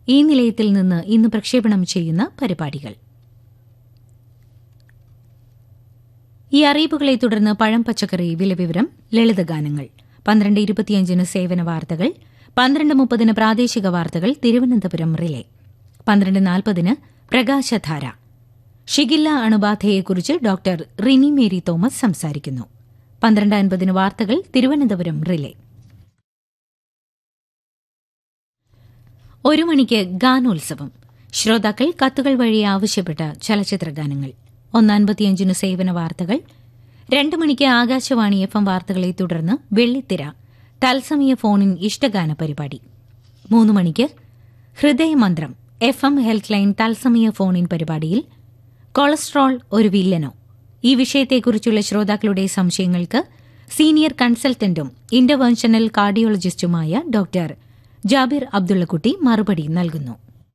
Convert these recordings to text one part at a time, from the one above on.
ഈ നിലയത്തിൽ നിന്ന് ഇന്ന് പ്രക്ഷേപണം ചെയ്യുന്ന പരിപാടികൾ ഈ അറിയിപ്പുകളെ തുടർന്ന് പഴം പച്ചക്കറി വിലവിവരം ലളിതഗാനങ്ങൾ പന്ത്രണ്ട് ഇരുപത്തിയഞ്ചിന് സേവന വാർത്തകൾ പന്ത്രണ്ട് മുപ്പതിന് പ്രാദേശിക വാർത്തകൾ തിരുവനന്തപുരം റിലേ പന്ത്രണ്ട് നാൽപ്പതിന് പ്രകാശധാര ഷിഗില്ല അണുബാധയെക്കുറിച്ച് ഡോക്ടർ റിനി മേരി തോമസ് സംസാരിക്കുന്നു പന്ത്രണ്ട് അൻപതിന് വാർത്തകൾ തിരുവനന്തപുരം റിലേ ഒരു മണിക്ക് ഗാനോത്സവം ശ്രോതാക്കൾ കത്തുകൾ വഴി ആവശ്യപ്പെട്ട ചലച്ചിത്ര ഗാനങ്ങൾ ഒന്നൻപത്തിയഞ്ചിന് സേവന വാർത്തകൾ രണ്ട് മണിക്ക് ആകാശവാണി എഫ് എം വാർത്തകളെ തുടർന്ന് വെള്ളിത്തിര തത്സമയ ഫോണിൻ ഇഷ്ടഗാന പരിപാടി മൂന്ന് മണിക്ക് Hridayamantram F M health line തത്സമയ ഫോണിൻ പരിപാടിയിൽ കൊളസ്ട്രോൾ ഒരു വില്ലനോ ഈ വിഷയത്തെക്കുറിച്ചുള്ള ശ്രോതാക്കളുടെ സംശയങ്ങൾക്ക് സീനിയർ കൺസൾട്ടന്റും ഇന്റർവെൻഷണൽ കാർഡിയോളജിസ്റ്റുമായ ഡോക്ടർ ജാബിർ അബ്ദുള്ളക്കുട്ടി മറുപടി നൽകുന്നു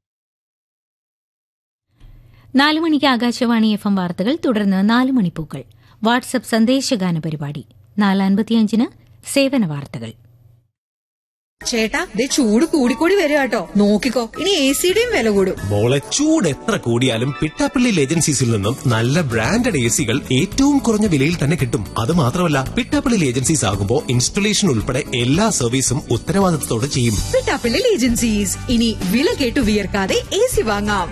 നാല് മണിക്ക് ആകാശവാണി എഫ് എം വാർത്തകൾ തുടർന്ന് നാല് മണിപ്പൂക്കൾ വാട്സ്ആപ്പ് സന്ദേശഗാന പരിപാടി നാലാൻപത്തിയഞ്ചിന് സേവന വാർത്തകൾ ചേട്ടാ ദേ ചൂട് കൂടിക്കൂടി വരിക കേട്ടോ നോക്കിക്കോ ഇനി എ സിയുടെയും വില കൂടും മോളെ ചൂട് എത്ര കൂടിയാലും പിട്ടാപ്പള്ളി ഏജൻസീസിൽ നിന്നും നല്ല ബ്രാൻഡഡ് എ സികൾ ഏറ്റവും കുറഞ്ഞ വിലയിൽ തന്നെ കിട്ടും അത് മാത്രമല്ല പിട്ടാപ്പള്ളി ഏജൻസീസ് ആകുമ്പോൾ ഇൻസ്റ്റലേഷൻ ഉൾപ്പെടെ എല്ലാ സർവീസും ഉത്തരവാദിത്തത്തോടെ ചെയ്യും പിട്ടാപ്പിള്ളിൽ ഏജൻസീസ് ഇനി വില കേട്ടു വിയർക്കാതെ എ സി വാങ്ങാം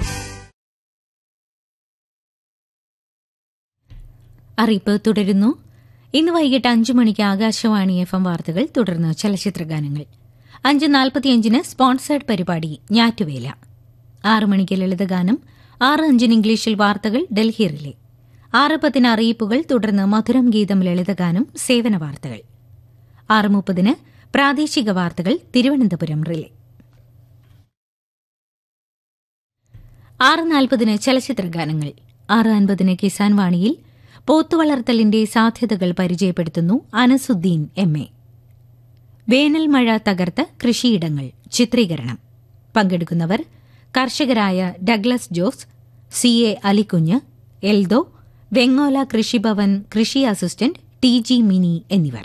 അറിയിപ്പ് തുടരുന്നു ഇന്ന് വൈകിട്ട് അഞ്ചു മണിക്ക് ആകാശവാണി എഫ് എം വാർത്തകൾ തുടർന്ന് ചലച്ചിത്ര ഗാനങ്ങൾ അഞ്ച് നാൽപ്പത്തിയഞ്ചിന് സ്പോൺസേഡ് പരിപാടി ഞാറ്റുവേല ആറ് മണിക്ക് ലളിതഗാനം ആറ് അഞ്ചിന് ഇംഗ്ലീഷിൽ വാർത്തകൾ ഡൽഹി റിലേ ആറ് പത്തിന് അറിയിപ്പുകൾ തുടർന്ന് മധുരം ഗീതം ലളിതഗാനം സേവന വാർത്തകൾ ആറ് മുപ്പതിന് പ്രാദേശിക വാർത്തകൾ തിരുവനന്തപുരം റിലേ ആറ് നാൽപ്പതിന് ചലച്ചിത്ര ഗാനങ്ങൾ ആറ് അൻപതിന് കിസാൻ വാണിയിൽ പോത്തുവളർത്തലിന്റെ സാധ്യതകൾ പരിചയപ്പെടുത്തുന്നു അനസുദ്ദീൻ എം എ വേനൽ മഴ തകർത്ത കൃഷിയിടങ്ങൾ ചിത്രീകരണം പങ്കെടുക്കുന്നവർ കർഷകരായ Douglas Jose C A Alikunju Eldho Vengola Krishibhavan കൃഷി അസിസ്റ്റന്റ് ടി ജി മിനി എന്നിവർ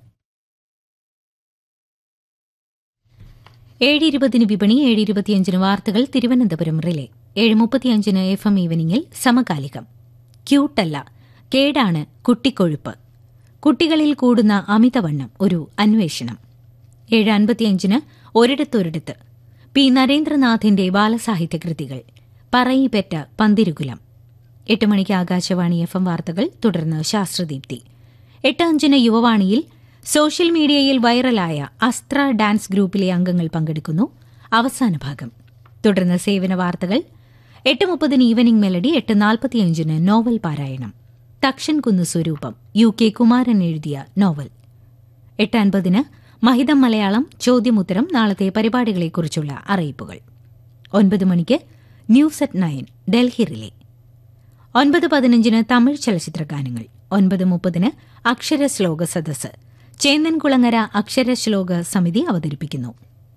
ഏഴ് ഇരുപതിന് വിപണി ഏഴ് ഇരുപത്തിയഞ്ചിന് വാർത്തകൾ തിരുവനന്തപുരം റിലേ ഏഴ് മുപ്പത്തിയഞ്ചിന് എഫ് എം ഈവനിങ്ങിൽ സമകാലികം ക്യൂട്ടല്ല കേടാണ് കുട്ടിക്കൊഴുപ്പ് കുട്ടികളിൽ കൂടുന്ന അമിതവണ്ണം ഒരു അന്വേഷണം ഏഴ് അൻപത്തിയഞ്ചിന് ഒരിടത്തൊരിടത്ത് പി നരേന്ദ്രനാഥിന്റെ ബാലസാഹിത്യ കൃതികൾ പറയിപ്പെറ്റ പന്തിരുകുലം എട്ട് മണിക്ക് ആകാശവാണി എഫ് എം വാർത്തകൾ തുടർന്ന് ശാസ്ത്രദീപ്തി എട്ട് അഞ്ചിന് യുവവാണിയിൽ സോഷ്യൽ മീഡിയയിൽ വൈറലായ അസ്ത്ര ഡാൻസ് ഗ്രൂപ്പിലെ അംഗങ്ങൾ പങ്കെടുക്കുന്നു അവസാന ഭാഗം തുടർന്ന് സേവന വാർത്തകൾ എട്ട് മുപ്പതിന് ഈവനിംഗ് മെലഡി എട്ട് നാൽപ്പത്തിയഞ്ചിന് നോവൽ പാരായണം തക്ഷൻ കുന്ന് സ്വരൂപം യു കെ കുമാരൻ എഴുതിയ നോവൽ എട്ട് അൻപതിന് മഹിതം മലയാളം ചോദ്യമുത്തരം നാളത്തെ പരിപാടികളെക്കുറിച്ചുള്ള അറിയിപ്പുകൾ ഒൻപത് മണിക്ക് news at nine Delhi relay ഒൻപത് പതിനഞ്ചിന് തമിഴ് ചലച്ചിത്ര ഗാനങ്ങൾ ഒൻപത് മുപ്പതിന് അക്ഷരശ്ലോക സദസ് ചേന്നൻകുളങ്ങര അക്ഷരശ്ലോക സമിതി അവതരിപ്പിക്കുന്നു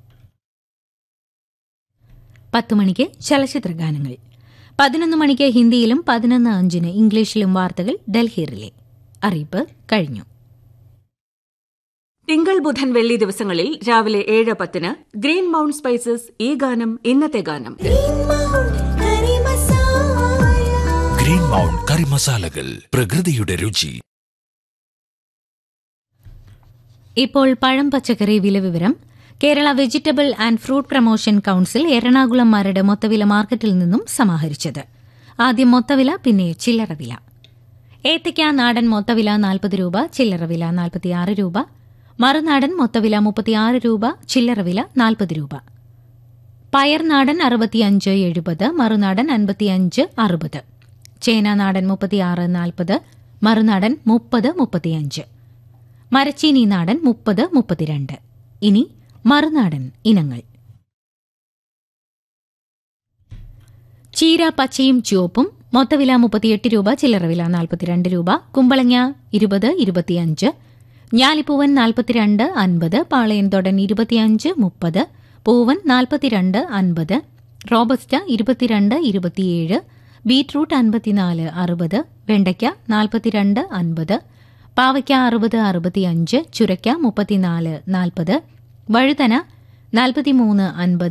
പത്ത് മണിക്ക് ചലച്ചിത്ര ഗാനങ്ങൾ പതിനൊന്ന് മണിക്ക് ഹിന്ദിയിലും പതിനൊന്ന് അഞ്ചിന് ഇംഗ്ലീഷിലും വാർത്തകൾ ഡൽഹി റിലേ അറിയിപ്പ് കഴിഞ്ഞു തിങ്കൾ ബുധൻ വെള്ളി ദിവസങ്ങളിൽ രാവിലെ ഏഴ് പത്തിന് ഗ്രീൻ മൗണ്ട് സ്പൈസസ് ഈ ഗാനം ഇന്നത്തെ ഗാനം ഗ്രീൻ മൗണ്ട് കറി മസാലകൾ പ്രകൃതിയുടെ രുചി ഇപ്പോൾ പഴം പച്ചക്കറി വില വിവരം Kerala vegetable and fruit promotion council Ernakulam Maradu മൊത്തവില മാർക്കറ്റിൽ നിന്നും സമാഹരിച്ചത് ആദ്യം മൊത്തവില പിന്നെ ചില്ലറ വില ഏത്തയ്ക്ക നാടൻ മൊത്തവില നാൽപ്പത് രൂപ ചില്ലറ വില നാൽപ്പത്തിയാറ് രൂപ മറുനാടൻ മൊത്തവില മുപ്പത്തിയാറ് രൂപ ചില്ലറ വില നാൽപ്പത് രൂപ പയർ നാടൻ അറുപത്തിയഞ്ച് എഴുപത് മറുനാടൻ അൻപത്തിയഞ്ച് അറുപത് ചേന നാടൻ മുപ്പത്തിയാറ് നാൽപ്പത് മറുനാടൻ മുപ്പത് മുപ്പത്തിയഞ്ച് മരച്ചീനി നാടൻ മുപ്പത് മുപ്പത്തിരണ്ട് ഇനി മറുനാടൻ ഇനങ്ങൾ ചീര പച്ചയും ചുവപ്പും മൊത്തവില മുപ്പത്തിയെട്ട് രൂപ ചില്ലറ വില നാൽപ്പത്തിരണ്ട് രൂപ കുമ്പളങ്ങ ഇരുപത് ഇരുപത്തിയഞ്ച് ഞാലിപ്പൂവൻ നാൽപ്പത്തിരണ്ട് അൻപത് പാളയൻതൊടൻ ഇരുപത്തിയഞ്ച് മുപ്പത് പൂവൻ നാൽപ്പത്തിരണ്ട് അൻപത് റോബസ്റ്റ ഇരുപത്തിരണ്ട് ഇരുപത്തിയേഴ് ബീറ്റ്റൂട്ട് അൻപത്തിനാല് അറുപത് വെണ്ടയ്ക്ക നാൽപ്പത്തിരണ്ട് അൻപത് പാവയ്ക്ക അറുപത് അറുപത്തിയഞ്ച് ചുരയ്ക്ക മുപ്പത്തിനാല് നാൽപ്പത് വഴുതന നാൽപ്പത്തിമൂന്ന് അൻപത്